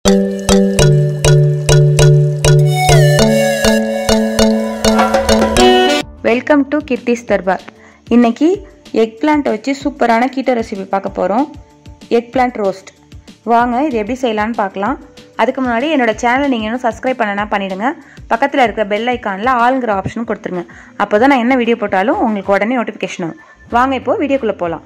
welcome to கிர்த்திஸ் Darbar இன்னைக்கு egg பிளான்ட்டை வச்சு சூப்பரான கீட்டோ ரெசிபி பார்க்க போகிறோம் எக் பிளான்ட் ரோஸ்ட் வாங்க இது எப்படி செய்யலான்னு பார்க்கலாம் அதுக்கு முன்னாடி என்னோட சேனலை நீங்கள் இன்னும் சப்ஸ்கிரைப் பண்ணனா பண்ணிடுங்க பக்கத்தில் இருக்கிற பெல் ஐக்கானில் ஆளுங்கிற ஆப்ஷனும் கொடுத்துருங்க அப்போ தான் நான் என்ன வீடியோ போட்டாலும் உங்களுக்கு உடனே நோட்டிஃபிகேஷன் வரும் வாங்க இப்போது வீடியோக்குள்ளே போகலாம்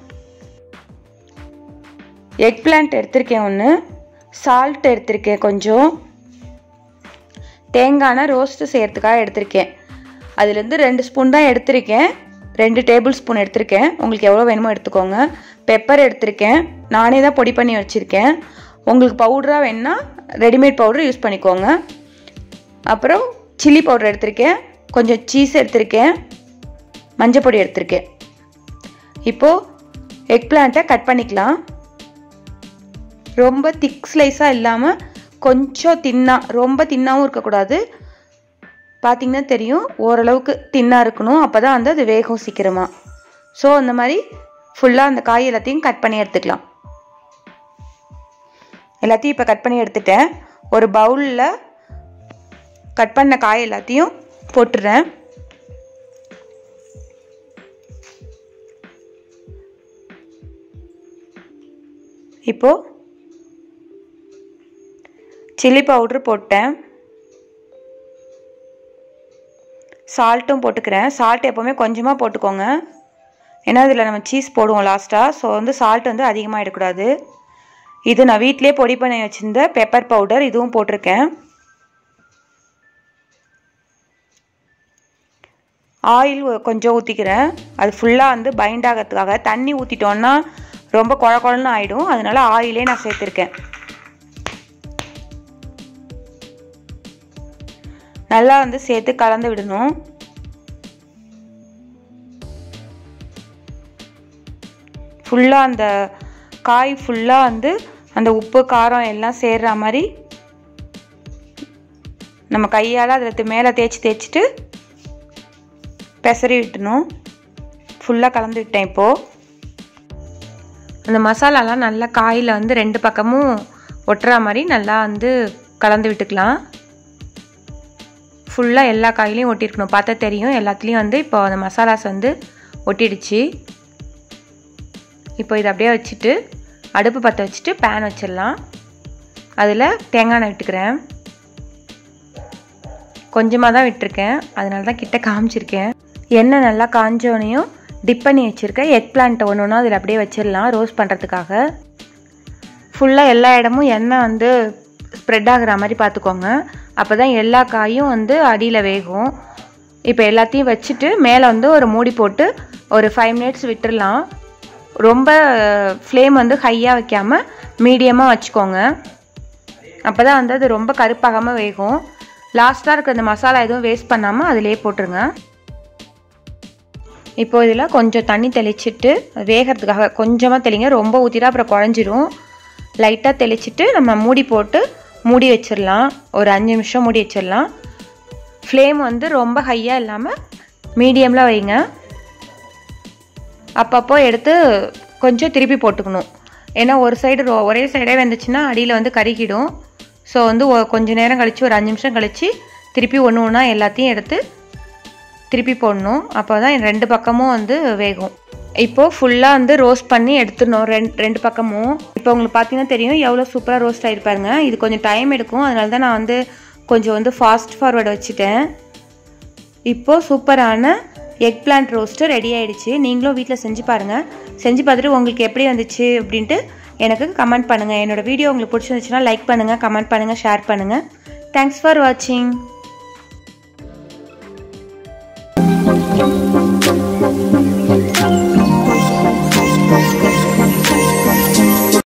எக் பிளான்ட் எடுத்திருக்கேன் ஒன்று சால்ட் எடுத்திருக்கேன் கொஞ்சம் தேங்காய் ரோஸ்ட்டு செய்கிறதுக்காக எடுத்திருக்கேன் அதுலேருந்து ரெண்டு ஸ்பூன் தான் எடுத்திருக்கேன் ரெண்டு டேபிள் ஸ்பூன் எடுத்திருக்கேன் உங்களுக்கு எவ்வளோ வேணுமோ எடுத்துக்கோங்க பெப்பர் எடுத்திருக்கேன் நானே தான் பொடி பண்ணி வச்சுருக்கேன் உங்களுக்கு பவுடராக வேணுன்னா ரெடிமேட் பவுடர் யூஸ் பண்ணிக்கோங்க அப்புறம் சில்லி பவுடர் எடுத்திருக்கேன் கொஞ்சம் சீஸ் எடுத்திருக்கேன் மஞ்சள் பொடி எடுத்திருக்கேன் இப்போது எக் பிளான்ட்டை கட் பண்ணிக்கலாம் ரொம்ப திக் ஸ்லைஸாக இல்லாமல் கொஞ்சம் தின்னா ரொம்ப தின்னாகவும் இருக்கக்கூடாது பார்த்திங்கன்னா தெரியும் ஓரளவுக்கு தின்னாக இருக்கணும் அப்போ தான் வந்து அது வேகும் சீக்கிரமாக ஸோ அந்த மாதிரி ஃபுல்லாக அந்த காய் எல்லாத்தையும் கட் பண்ணி எடுத்துக்கலாம் எல்லாத்தையும் இப்போ கட் பண்ணி எடுத்துட்டேன் ஒரு பவுலில் கட் பண்ண காய் எல்லாத்தையும் போட்டுறேன் இப்போது சில்லி பவுட்ரு போட்டேன் சால்ட்டும் போட்டுக்கிறேன் சால்ட் எப்போவுமே கொஞ்சமாக போட்டுக்கோங்க ஏன்னா இதில் நம்ம சீஸ் போடுவோம் லாஸ்ட்டாக ஸோ வந்து சால்ட் வந்து அதிகமாக எடுக்கூடாது இது நான் வீட்டிலே பொடி பண்ணி வச்சுருந்த பெப்பர் பவுடர் இதுவும் போட்டிருக்கேன் ஆயில் கொஞ்சம் ஊற்றிக்கிறேன் அது ஃபுல்லாக வந்து பைண்ட் ஆகிறதுக்காக தண்ணி ஊற்றிட்டோன்னா ரொம்ப குழ குழன்னு ஆகிடும் அதனால ஆயிலே நான் சேர்த்துருக்கேன் நல்லா வந்து சேர்த்து கலந்து விடணும் ஃபுல்லாக அந்த காய் ஃபுல்லாக வந்து அந்த உப்பு காரம் எல்லாம் சேர்ற மாதிரி நம்ம கையால் அதில் மேலே தேய்ச்சி தேய்ச்சிட்டு பெசரி விட்டணும் ஃபுல்லாக கலந்து விட்டேன் இப்போது அந்த மசாலாலாம் நல்லா காயில் வந்து ரெண்டு பக்கமும் ஒட்டுற மாதிரி நல்லா வந்து கலந்து விட்டுக்கலாம் ஃபுல்லாக எல்லா காயிலையும் ஒட்டியிருக்கணும் பார்த்தா தெரியும் எல்லாத்துலேயும் வந்து இப்போ அந்த மசாலாஸ் வந்து ஒட்டிடுச்சு இப்போ இதை அப்படியே வச்சுட்டு அடுப்பு பற்ற வச்சுட்டு பேன் வச்சிடலாம் அதில் தேங்காய் எண்ணெய் விட்டுக்கிறேன் கொஞ்சமாக தான் விட்டுருக்கேன் அதனால தான் கிட்ட காமிச்சிருக்கேன் எண்ணெய் நல்லா காஞ்சோனையும் டிப் பண்ணி வச்சுருக்கேன் எக் பிளான்ட்டை ஒன்று ஒன்று அதில் அப்படியே வச்சிடலாம் ரோஸ்ட் பண்ணுறதுக்காக ஃபுல்லாக எல்லா இடமும் எண்ணெய் வந்து ஸ்ப்ரெட் ஆகிற மாதிரி பார்த்துக்கோங்க அப்போ தான் எல்லா காயும் வந்து அடியில் வேகும் இப்போ எல்லாத்தையும் வச்சுட்டு மேலே வந்து ஒரு மூடி போட்டு ஒரு ஃபைவ் மினிட்ஸ் விட்டுடலாம் ரொம்ப ஃப்ளேம் வந்து ஹையாக வைக்காமல் மீடியமாக வச்சுக்கோங்க அப்போ தான் வந்து அது ரொம்ப கருப்பாகாமல் வேகும் லாஸ்ட்டாக இருக்க அந்த மசாலா எதுவும் வேஸ்ட் பண்ணாமல் அதிலே போட்டுருங்க இப்போ இதில் கொஞ்சம் தண்ணி தெளிச்சிட்டு வேகிறதுக்காக கொஞ்சமாக தெளிங்க ரொம்ப ஊற்றிட்டா அப்புறம் குழஞ்சிரும் லைட்டாக தெளிச்சிட்டு நம்ம மூடி போட்டு மூடி வச்சிடலாம் ஒரு அஞ்சு நிமிஷம் மூடி வச்சிடலாம் ஃப்ளேம் வந்து ரொம்ப ஹையாக இல்லாமல் மீடியமில் வைங்க அப்பப்போ எடுத்து கொஞ்சம் திருப்பி போட்டுக்கணும் ஏன்னா ஒரு சைடு ஒரே சைடே வெந்துச்சுன்னா அடியில் வந்து கருகிடும் ஸோ வந்து கொஞ்சம் நேரம் கழித்து ஒரு அஞ்சு நிமிஷம் கழித்து திருப்பி ஒன்று ஒன்றா எல்லாத்தையும் எடுத்து திருப்பி போடணும் அப்போ தான் ரெண்டு பக்கமும் வந்து வேகும் இப்போது ஃபுல்லாக வந்து ரோஸ்ட் பண்ணி எடுத்துடணும் ரெண்டு ரெண்டு பக்கமும் இப்போ உங்களுக்கு பார்த்தீங்கன்னா தெரியும் எவ்வளோ சூப்பராக ரோஸ்ட் ஆகிருப்பாருங்க இது கொஞ்சம் டைம் எடுக்கும் அதனால தான் நான் வந்து கொஞ்சம் வந்து ஃபாஸ்ட் ஃபார்வர்டு வச்சுட்டேன் இப்போது சூப்பரான எக் பிளான்ட் ரோஸ்ட்டு ரெடி ஆகிடுச்சு நீங்களும் வீட்டில் செஞ்சு பாருங்கள் செஞ்சு பார்த்துட்டு உங்களுக்கு எப்படி வந்துச்சு அப்படின்ட்டு எனக்கு கமெண்ட் பண்ணுங்கள் என்னோடய வீடியோ உங்களுக்கு பிடிச்சிருந்துச்சுன்னா லைக் பண்ணுங்கள் கமெண்ட் பண்ணுங்கள் ஷேர் பண்ணுங்கள் தேங்க்ஸ் ஃபார் வாட்சிங்